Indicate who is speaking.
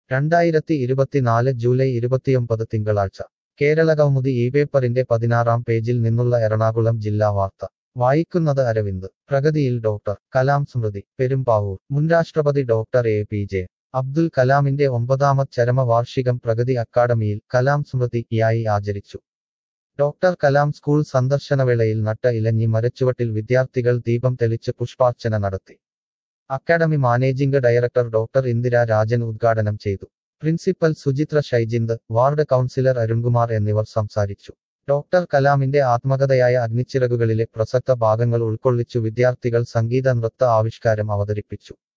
Speaker 1: രണ്ടായിരത്തി ഇരുപത്തിനാല് ജൂലൈ ഇരുപത്തിയൊമ്പത് തിങ്കളാഴ്ച കേരളകൗമുദി ഈ പേപ്പറിന്റെ പതിനാറാം പേജിൽ നിന്നുള്ള എറണാകുളം ജില്ലാ വാർത്ത വായിക്കുന്നത് അരവിന്ദ് പ്രഗതിയിൽ ഡോക്ടർ കലാം സ്മൃതി പെരുമ്പാവൂർ മുൻ രാഷ്ട്രപതി doctor A P J Abdul കലാമിന്റെ ഒമ്പതാമത് ചരമവാർഷികം പ്രഗതി അക്കാദമിയിൽ കലാം സ്മൃതിയായി ആചരിച്ചു ഡോക്ടർ കലാം സ്കൂൾ സന്ദർശനവേളയിൽ നട്ട ഇലഞ്ഞി മരച്ചുവട്ടിൽ വിദ്യാർത്ഥികൾ ദീപം തെളിച്ച് പുഷ്പാർച്ചന നടത്തി academy managing director doctor Indira Rajan ഉദ്ഘാടനം ചെയ്തു principal Suchithra Shaijind ward councillor Arunkumar എന്നിവർ സംസാരിച്ചു ഡോക്ടർ കലാമിന്റെ ആത്മകഥയായ അഗ്നിച്ചിറകുകളിലെ പ്രസക്ത ഭാഗങ്ങൾ ഉൾക്കൊള്ളിച്ചു വിദ്യാർത്ഥികൾ സംഗീത നൃത്ത ആവിഷ്കാരം അവതരിപ്പിച്ചു